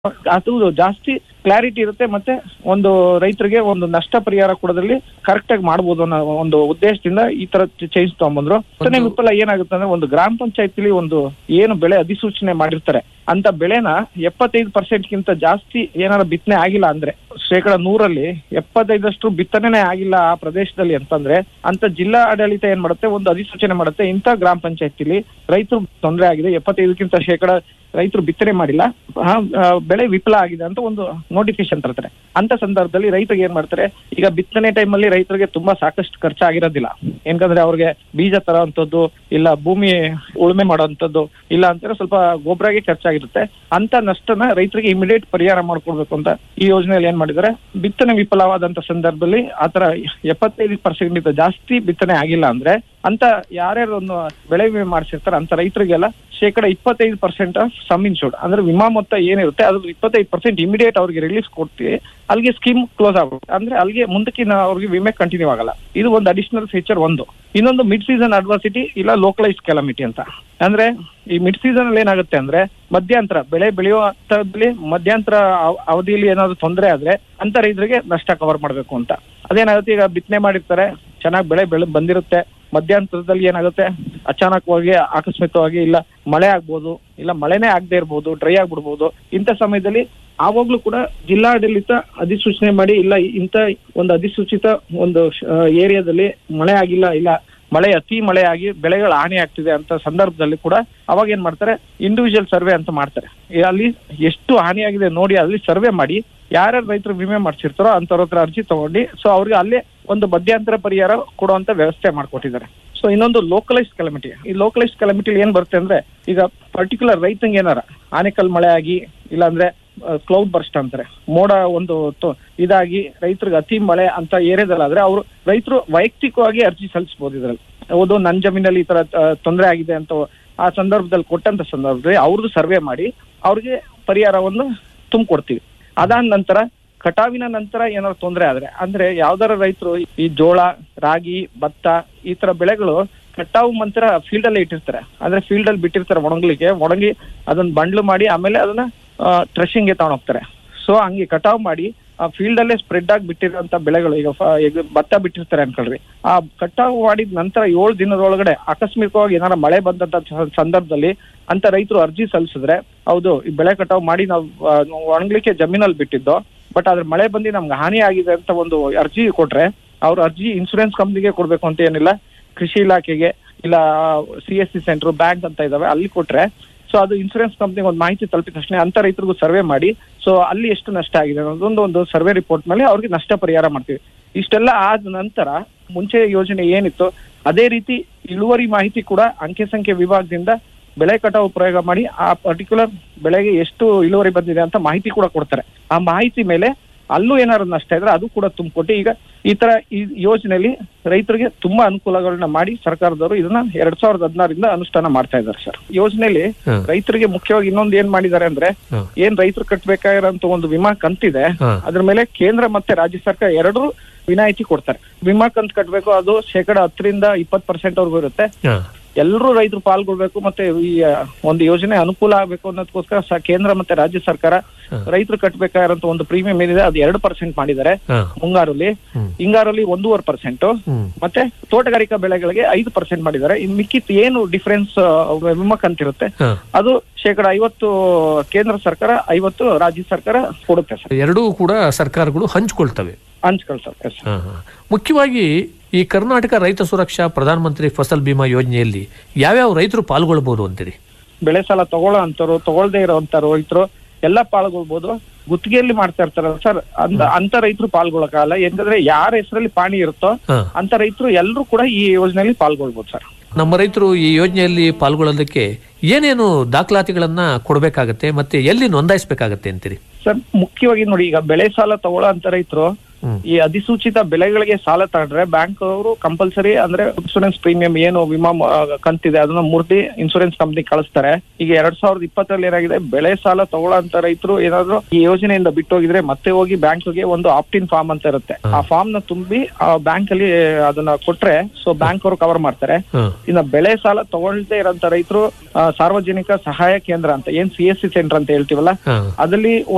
ಅದು ಜಾಸ್ತಿ ಕ್ಲಾರಿಟಿ ಇರುತ್ತೆ ಮತ್ತೆ ಒಂದು ರೈತರಿಗೆ ಒಂದು ನಷ್ಟ ಪರಿಹಾರ ಕೊಡೋದ್ರಲ್ಲಿ ಕರೆಕ್ಟ್ ಆಗಿ ಮಾಡ್ಬೋದು ಅನ್ನೋ ಒಂದು ಉದ್ದೇಶದಿಂದ ಈ ತರ ಚೇಂಜ್ ತಗೊಂಬಂದ್ರು ಹತ್ತನೇ ವಿಫಲ ಏನಾಗುತ್ತೆ ಅಂದ್ರೆ ಒಂದು ಗ್ರಾಮ ಪಂಚಾಯತಿಲಿ ಒಂದು ಏನು ಬೆಳೆ ಅಧಿಸೂಚನೆ ಮಾಡಿರ್ತಾರೆ ಅಂತ ಬೆಳೆನ ಎಪ್ಪತ್ತೈದು ಪರ್ಸೆಂಟ್ ಗಿಂತ ಜಾಸ್ತಿ ಏನಾರ ಬಿತ್ತನೆ ಆಗಿಲ್ಲ ಅಂದ್ರೆ ಶೇಕಡ ನೂರಲ್ಲಿ ಎಪ್ಪತ್ತೈದಷ್ಟು ಬಿತ್ತನೆ ಆಗಿಲ್ಲ ಆ ಪ್ರದೇಶದಲ್ಲಿ ಅಂತಂದ್ರೆ ಅಂತ ಜಿಲ್ಲಾ ಆಡಳಿತ ಏನ್ ಮಾಡುತ್ತೆ ಒಂದು ಅಧಿಸೂಚನೆ ಮಾಡುತ್ತೆ ಇಂಥ ಗ್ರಾಮ ಪಂಚಾಯತಿಲಿ ರೈತರು ತೊಂದರೆ ಆಗಿದೆ ಎಪ್ಪತ್ತೈದಕ್ಕಿಂತ ಶೇಕಡ ರೈತರು ಬಿತ್ತನೆ ಮಾಡಿಲ್ಲ ಆ, ಆ, ಬೆಳೆ ವಿಫಲ ಆಗಿದೆ ಅಂತ ಒಂದು ನೋಟಿಫಿಕೇಶನ್ ತರ್ತಾರೆ ಅಂತ ಸಂದರ್ಭದಲ್ಲಿ ರೈತರಿಗೆ ಏನ್ ಮಾಡ್ತಾರೆ ಈಗ ಬಿತ್ತನೆ ಟೈಮಲ್ಲಿ ರೈತರಿಗೆ ತುಂಬಾ ಸಾಕಷ್ಟು ಖರ್ಚಾಗಿರೋದಿಲ್ಲ ಯಾಕಂದ್ರೆ ಅವ್ರಿಗೆ ಬೀಜ ತರೋಂಥದ್ದು ಇಲ್ಲ ಭೂಮಿ ಉಳುಮೆ ಮಾಡೋಂಥದ್ದು ಇಲ್ಲ ಅಂತಾರೆ ಸ್ವಲ್ಪ ಗೊಬ್ಬರಗೆ ಖರ್ಚಾಗಿರುತ್ತೆ ಅಂತ ನಷ್ಟನ ರೈತರಿಗೆ ಇಮಿಡಿಯೇಟ್ ಪರಿಹಾರ ಮಾಡ್ಕೊಡ್ಬೇಕು ಅಂತ ಈ ಯೋಜನೆಯಲ್ಲಿ ಏನ್ ಮಾಡಿದ್ದಾರೆ ಬಿತ್ತನೆ ವಿಫಲವಾದಂತ ಸಂದರ್ಭದಲ್ಲಿ ಆತರ ಎಪ್ಪತ್ತೈದು ಪರ್ಸೆಂಟ್ ಜಾಸ್ತಿ ಬಿತ್ತನೆ ಆಗಿಲ್ಲ ಅಂದ್ರೆ ಅಂತ ಯಾರ್ಯಾರು ಒಂದು ಬೆಳೆ ವಿಮೆ ಮಾಡಿಸಿರ್ತಾರೆ ಅಂತ ರೈತರಿಗೆಲ್ಲ ಶೇಕಡ ಇಪ್ಪತ್ತೈದು ಪರ್ಸೆಂಟ್ ಆಫ್ ಸಮ್ ಇನ್ಶೂರ್ಡ್ ಅಂದ್ರೆ ವಿಮಾ ಮೊತ್ತ ಏನಿರುತ್ತೆ ಅದ್ರ ಇಪ್ಪತ್ತೈದು ಪರ್ಸೆಂಟ್ ಇಮಿಡಿಯೇಟ್ ಅವ್ರಿಗೆ ರಿಲೀಸ್ ಕೊಡ್ತೀವಿ ಅಲ್ಲಿಗೆ ಸ್ಕೀಮ್ ಕ್ಲೋಸ್ ಆಗುತ್ತೆ ಅಂದ್ರೆ ಅಲ್ಲಿಗೆ ಮುಂದಕ್ಕಿನ ಅವ್ರಿಗೆ ವಿಮೆ ಕಂಟಿನ್ಯೂ ಆಗಲ್ಲ ಇದು ಒಂದು ಅಡಿಷನಲ್ ಫೀಚರ್ ಒಂದು ಇನ್ನೊಂದು ಮಿಡ್ ಸೀಸನ್ ಅಡ್ವಾಸಿಟಿ ಇಲ್ಲ ಲೋಕಲೈಸ್ ಕೆಲಮಿಟಿ ಅಂತ ಅಂದ್ರೆ ಈ ಮಿಡ್ ಸೀಸನ್ ಅಲ್ಲಿ ಏನಾಗುತ್ತೆ ಅಂದ್ರೆ ಮಧ್ಯಂತರ ಬೆಳೆ ಬೆಳೆಯುವ ಹಂತದಲ್ಲಿ ಮಧ್ಯಂತರ ಅವ- ಅವಧಿಯಲ್ಲಿ ಏನಾದ್ರು ತೊಂದರೆ ಆದ್ರೆ ಅಂತ ರೈತರಿಗೆ ನಷ್ಟ ಕವರ್ ಮಾಡ್ಬೇಕು ಅಂತ ಅದೇನಾಗುತ್ತೆ ಈಗ ಬಿತ್ತನೆ ಮಾಡಿರ್ತಾರೆ ಚೆನ್ನಾಗಿ ಬೆಳೆ ಬೆಳೆ ಬಂದಿರುತ್ತೆ ಮಧ್ಯಂತರದಲ್ಲಿ ಏನಾಗುತ್ತೆ ಅಚಾನಕವಾಗಿ ಆಕಸ್ಮಿಕವಾಗಿ ಇಲ್ಲ ಮಳೆ ಆಗ್ಬೋದು ಇಲ್ಲ ಮಳೆನೇ ಆಗದೆ ಇರ್ಬೋದು ಡ್ರೈ ಆಗ್ಬಿಡ್ಬೋದು ಇಂಥ ಸಮಯದಲ್ಲಿ ಆವಾಗ್ಲೂ ಕೂಡ ಜಿಲ್ಲಾಡಳಿತ ಅಧಿಸೂಚನೆ ಮಾಡಿ ಇಲ್ಲ ಇಂಥ ಒಂದು ಅಧಿಸೂಚಿತ ಒಂದು ಏರಿಯಾದಲ್ಲಿ ಮಳೆ ಆಗಿಲ್ಲ ಇಲ್ಲ ಮಳೆ ಅತಿ ಮಳೆ ಆಗಿ ಬೆಳೆಗಳು ಹಾನಿ ಆಗ್ತಿದೆ ಅಂತ ಸಂದರ್ಭದಲ್ಲಿ ಕೂಡ ಅವಾಗ ಏನ್ ಮಾಡ್ತಾರೆ ಇಂಡಿವಿಜುವಲ್ ಸರ್ವೆ ಅಂತ ಮಾಡ್ತಾರೆ ಈ ಅಲ್ಲಿ ಎಷ್ಟು ಹಾನಿ ಆಗಿದೆ ನೋಡಿ ಅಲ್ಲಿ ಸರ್ವೆ ಮಾಡಿ ಯಾರ್ಯಾರು ರೈತರು ವಿಮೆ ಮಾಡಿಸಿರ್ತಾರೋ ಅಂತವ್ರ ಹತ್ರ ಅರ್ಜಿ ತಗೊಂಡು ಸೊ ಅವ್ರಿಗೆ ಅಲ್ಲೇ ಒಂದು ಮಧ್ಯಂತರ ಪರಿಹಾರ ಕೊಡುವಂತ ವ್ಯವಸ್ಥೆ ಮಾಡ್ಕೊಟ್ಟಿದ್ದಾರೆ ಸೊ ಇನ್ನೊಂದು ಲೋಕಲೈಸ್ ಕೆಲಮಿಟಿ ಈ ಲೋಕಲೈಸ್ ಕೆಲಮಿಟಿ ಏನ್ ಬರುತ್ತೆ ಅಂದ್ರೆ ಈಗ ಪರ್ಟಿಕ್ಯುಲರ್ ರೈತಂಗೆ ಏನಾರ ಆನೆಕಲ್ ಮಳೆ ಆಗಿ ಇಲ್ಲಾಂದ್ರೆ ಕ್ಲೌಡ್ ಬರ್ಸ್ಟ್ ಅಂತಾರೆ ಮೋಡ ಒಂದು ತೊ- ಇದಾಗಿ ರೈತರಿಗೆ ಅತಿ ಮಳೆ ಅಂತ ಏರಿಯಾದಲ್ಲಾದ್ರೆ ಅವರು ರೈತರು ವೈಯಕ್ತಿಕವಾಗಿ ಅರ್ಜಿ ಸಲ್ಲಿಸಬಹುದು ಇದ್ರಲ್ಲಿ ಹೌದು ನನ್ನ ಜಮೀನಲ್ಲಿ ಈ ತರ ತೊಂದರೆ ಆಗಿದೆ ಅಂತ ಆ ಸಂದರ್ಭದಲ್ಲಿ ಕೊಟ್ಟಂತ ಸಂದರ್ಭದಲ್ಲಿ ಅವ್ರದ್ದು ಸರ್ವೆ ಮಾಡಿ ಅವ್ರಿಗೆ ಪರಿಹಾರವನ್ನು ತುಂಬಿಕೊಡ್ತೀವಿ ಅದಾದ ನಂತರ ಕಟಾವಿನ ನಂತರ ಏನಾದ್ರು ತೊಂದರೆ ಆದ್ರೆ ಅಂದ್ರೆ ಯಾವ್ದಾರ ರೈತರು ಈ ಜೋಳ ರಾಗಿ ಭತ್ತ ಈ ತರ ಬೆಳೆಗಳು ಕಟಾವು ನಂತರ ಫೀಲ್ಡ್ ಅಲ್ಲೇ ಇಟ್ಟಿರ್ತಾರೆ ಅಂದ್ರೆ ಫೀಲ್ಡ್ ಅಲ್ಲಿ ಬಿಟ್ಟಿರ್ತಾರೆ ಒಣಗ್ಲಿಕ್ಕೆ ಒಣಗಿ ಅದನ್ನ ಬಂಡ್ಲು ಮಾಡಿ ಆಮೇಲೆ ಅದನ್ನ ಟ್ರೆಶಿಂಗ್ಗೆ ತಗೊಂಡ್ ಹೋಗ್ತಾರೆ ಸೊ ಹಂಗೆ ಕಟಾವ್ ಮಾಡಿ ಆ ಫೀಲ್ಡ್ ಅಲ್ಲೇ ಸ್ಪ್ರೆಡ್ ಆಗಿ ಬಿಟ್ಟಿರೋಂತ ಬೆಳೆಗಳು ಈಗ ಫ- ಈಗ ಭತ್ತ ಬಿಟ್ಟಿರ್ತಾರೆ ಅನ್ಕೊಳ್ರಿ ಆ ಕಟಾವು ಮಾಡಿದ ನಂತರ ಏಳು ದಿನದೊಳಗಡೆ ಆಕಸ್ಮಿಕವಾಗಿ ಏನಾರ ಮಳೆ ಬಂದಂತ ಸ- ಸಂದರ್ಭದಲ್ಲಿ ಅಂತ ರೈತರು ಅರ್ಜಿ ಸಲ್ಲಿಸಿದ್ರೆ ಹೌದು ಈ ಬೆಳೆ ಕಟಾವು ಮಾಡಿ ನಾವು ಆ, ಒಣಗ್ಲಿಕ್ಕೆ ಜಮೀನಲ್ಲಿ ಬಿಟ್ಟಿದ್ದು ಬಟ್ ಅದ್ರ ಮಳೆ ಬಂದು ನಮ್ಗೆ ಹಾನಿ ಆಗಿದೆ ಅಂತ ಒಂದು ಅರ್ಜಿ ಕೊಟ್ರೆ ಅವ್ರ ಅರ್ಜಿ ಇನ್ಸೂರೆನ್ಸ್ ಕಂಪ್ನಿಗೆ ಕೊಡ್ಬೇಕು ಅಂತ ಏನಿಲ್ಲ ಕೃಷಿ ಇಲಾಖೆಗೆ ಇಲ್ಲ C S C centre bank ಅಂತ ಇದಾವೆ ಅಲ್ಲಿ ಕೊಟ್ರೆ ಸೊ ಅದು ಇನ್ಸೂರೆನ್ಸ್ ಕಂಪ್ನಿಗೆ ಒಂದು ಮಾಹಿತಿ ತಲುಪಿದ ತಕ್ಷಣ ಅಂತ ರೈತರಿಗೂ ಸರ್ವೆ ಮಾಡಿ ಸೊ ಅಲ್ಲಿ ಎಷ್ಟು ನಷ್ಟ ಆಗಿದೆ ಅನ್ನೋದೊಂದು ಒಂದು ಸರ್ವೆ ರಿಪೋರ್ಟ್ ಮೇಲೆ ಅವ್ರಿಗೆ ನಷ್ಟ ಪರಿಹಾರ ಮಾಡ್ತೀವಿ ಇಷ್ಟೆಲ್ಲ ಆದ ನಂತರ ಮುಂಚೆ ಯೋಜನೆ ಏನಿತ್ತು ಅದೇ ರೀತಿ ಇಳುವರಿ ಮಾಹಿತಿ ಕೂಡ ಅಂಕೆ ಸಂಖ್ಯೆ ವಿಭಾಗದಿಂದ ಬೆಳೆ ಕಟಾವು ಪ್ರಯೋಗ ಮಾಡಿ ಆ ಪರ್ಟಿಕ್ಯುಲರ್ ಬೆಳೆಗೆ ಎಷ್ಟು ಇಳುವರಿ ಬಂದಿದೆ ಅಂತ ಮಾಹಿತಿ ಕೂಡ ಕೊಡ್ತಾರೆ ಆ ಮಾಹಿತಿ ಮೇಲೆ ಅಲ್ಲೂ ಏನಾದ್ರು ನಷ್ಟ ಇದ್ರೆ ಅದು ಕೂಡ ತುಂಬಿಕೊಟ್ಟು ಈಗ ಈ ತರ ಈ ಯೋಜನೆಯಲ್ಲಿ ರೈತರಿಗೆ ತುಂಬಾ ಅನುಕೂಲಗಳನ್ನ ಮಾಡಿ ಸರ್ಕಾರದವರು ಇದನ್ನ ಎರಡ್ ಸಾವಿರದ ಹದಿನಾರಿಂದ ಅನುಷ್ಠಾನ ಮಾಡ್ತಾ ಇದ್ದಾರೆ ಸರ್ ಯೋಜನೆಯಲ್ಲಿ ಹಾ. ರೈತರಿಗೆ ಮುಖ್ಯವಾಗಿ ಇನ್ನೊಂದು ಏನ್ ಮಾಡಿದ್ದಾರೆ ಅಂದ್ರೆ ಹಾ. ಏನ್ ರೈತರು ಕಟ್ಟಬೇಕಾಗಿರೋಂತ ಒಂದು ವಿಮಾ ಕಂತಿದೆ ಹಾ. ಅದ್ರ ಮೇಲೆ ಕೇಂದ್ರ ಮತ್ತೆ ರಾಜ್ಯ ಸರ್ಕಾರ ಎರಡೂ ವಿನಾಯಿತಿ ಕೊಡ್ತಾರೆ ವಿಮಾ ಕಂತು ಕಟ್ಟಬೇಕು ಅದು ಶೇಕಡ ಹತ್ತರಿಂದ ಇಪ್ಪತ್ತು ಪರ್ಸೆಂಟ್ ವರ್ಗೂ ಇರುತ್ತೆ ಹಾ. ಎಲ್ಲರೂ ರೈತರು ಪಾಲ್ಗೊಳ್ಬೇಕು ಮತ್ತೆ ಈ ಆ, ಒಂದು ಯೋಜನೆ ಅನುಕೂಲ ಆಗ್ಬೇಕು ಅನ್ನೋದಕ್ಕೋಸ್ಕರ ಸ- ಕೇಂದ್ರ ಮತ್ತೆ ರಾಜ್ಯ ಸರ್ಕಾರ ಹಾ. ರೈತರು ಕಟ್ಟಬೇಕಾಗಿರೋಂತ ಒಂದು ಪ್ರೀಮಿಯಂ ಏನಿದೆ ಅದು ಎರಡು ಪರ್ಸೆಂಟ್ ಮಾಡಿದ್ದಾರೆ ಹಾ. ಮುಂಗಾರಲ್ಲಿ ಹ್ಮ್. ಹಿಂಗಾರಲ್ಲಿ ಒಂದೂವರೆ ಪರ್ಸೆಂಟ್ ಹ್ಮ್. ಮತ್ತೆ ತೋಟಗಾರಿಕಾ ಬೆಳೆಗಳಿಗೆ ಐದು ಪರ್ಸೆಂಟ್ ಮಾಡಿದ್ದಾರೆ ಇನ್ ಮಿಕ್ಕಿತ್ ಏನು ಡಿಫರೆನ್ಸ್ ವಿಮಾ ಕಂತಿರುತ್ತೆ ಹಾ. ಅದು ಶೇಕಡ ಐವತ್ತು ಕೇಂದ್ರ ಸರ್ಕಾರ ಐವತ್ತು ರಾಜ್ಯ ಸರ್ಕಾರ ಕೊಡುತ್ತೆ ಸರ್ ಎರಡೂ ಕೂಡ ಸರ್ಕಾರಗಳು ಹಂಚಿಕೊಳ್ತವೆ ಹಂಚ್ಕೊಳ್ತಾರೆ ಸರ್ ಹಾ, ಹಾ. ಮುಖ್ಯವಾಗಿ ಈ ಕರ್ನಾಟಕ ರೈತ ಸುರಕ್ಷಾ ಪ್ರಧಾನಮಂತ್ರಿ ಫಸಲ್ ಬಿಮಾ ಯೋಜನೆಯಲ್ಲಿ ಯಾವ್ಯಾವ ರೈತರು ಪಾಲ್ಗೊಳ್ಬಹುದು ಅಂತೀರಿ ಬೆಳೆ ಸಾಲ ತಗೊಳ್ಳೋ ಅಂತವ್ರು ತಗೊಳ್ದೇ ಇರೋಂತ ರೈತರು ಎಲ್ಲ ಪಾಲ್ಗೊಳ್ಬೋದು ಗುತ್ತಿಗೆಯಲ್ಲಿ ಮಾಡ್ತಾ ಇರ್ತಾರಲ್ಲ ಸರ್ ಅಂತ ಅಂತ ರೈತರು ಪಾಲ್ಗೊಳ್ಳಕ್ಕಾಗಲ್ಲ ಯಾಕಂದ್ರೆ ಯಾರ ಹೆಸರಲ್ಲಿ ಪಾಣಿ ಇರುತ್ತೋ ಹಾ. ಅಂತ ರೈತರು ಎಲ್ಲರೂ ಕೂಡ ಈ ಯೋಜನೆಯಲ್ಲಿ ಪಾಲ್ಗೊಳ್ಬೋದು ಸರ್ ನಮ್ಮ ರೈತರು ಈ ಯೋಜನೆಯಲ್ಲಿ ಪಾಲ್ಗೊಳ್ಳೋದಕ್ಕೆ ಏನೇನು ದಾಖಲಾತಿಗಳನ್ನ ಕೊಡಬೇಕಾಗತ್ತೆ ಮತ್ತೆ ಎಲ್ಲಿ ನೋಂದಾಯಿಸಬೇಕಾಗತ್ತೆ ಅಂತೀರಿ ಸರ್ ಮುಖ್ಯವಾಗಿ ನೋಡಿ ಈಗ ಬೆಳೆ ಸಾಲ ತಗೊಳ್ಳೋ ಅಂತ ರೈತರು ಹ್ಮ್. ಈ ಅಧಿಸೂಚಿತ ಬೆಳೆಗಳಿಗೆ ಸಾಲ ತಗೊಂಡ್ರೆ ಬ್ಯಾಂಕ್ ಅವರು ಕಂಪಲ್ಸರಿ ಅಂದ್ರೆ ಇನ್ಸೂರೆನ್ಸ್ ಪ್ರೀಮಿಯಂ ಏನು ವಿಮಾ ಮ- ಕಂತಿದೆ ಅದನ್ನ ಮುರ್ದಿ ಇನ್ಸೂರೆನ್ಸ್ ಕಂಪ್ನಿ ಕಳಿಸ್ತಾರೆ ಈಗ ಎರಡ್ ಸಾವಿರದ ಇಪ್ಪತ್ತರಲ್ಲಿ ಏನಾಗಿದೆ ಬೆಳೆ ಸಾಲ ತಗೊಳ್ಳೋ ಅಂತ ರೈತರು ಏನಾದ್ರು ಈ ಯೋಜನೆಯಿಂದ ಬಿಟ್ಟು ಹೋಗಿದ್ರೆ ಮತ್ತೆ ಹೋಗಿ ಬ್ಯಾಂಕ್ಗೆ ಒಂದು ಆಪ್ಟಿನ್ ಫಾರ್ಮ್ ಅಂತ ಇರುತ್ತೆ ಆ ಫಾರ್ಮ್ ನ ತುಂಬಿ ಆ ಬ್ಯಾಂಕ್ ಅಲ್ಲಿ ಅದನ್ನ ಕೊಟ್ರೆ ಸೊ ಬ್ಯಾಂಕ್ ಅವರು ಕವರ್ ಮಾಡ್ತಾರೆ ಹಾ. ಇನ್ನ ಬೆಳೆ ಸಾಲ ತಗೊಳ್ದೇ ಇರೋಂತ ರೈತರು ಆ, ಸಾರ್ವಜನಿಕ ಸಹಾಯ ಕೇಂದ್ರ ಅಂತ ಏನ್ ಸಿ ಎಸ್ ಸಿ ಸೆಂಟರ್ ಅಂತ ಹೇಳ್ತೀವಲ್ಲ ಹಾ. ಅದಲ್ಲಿ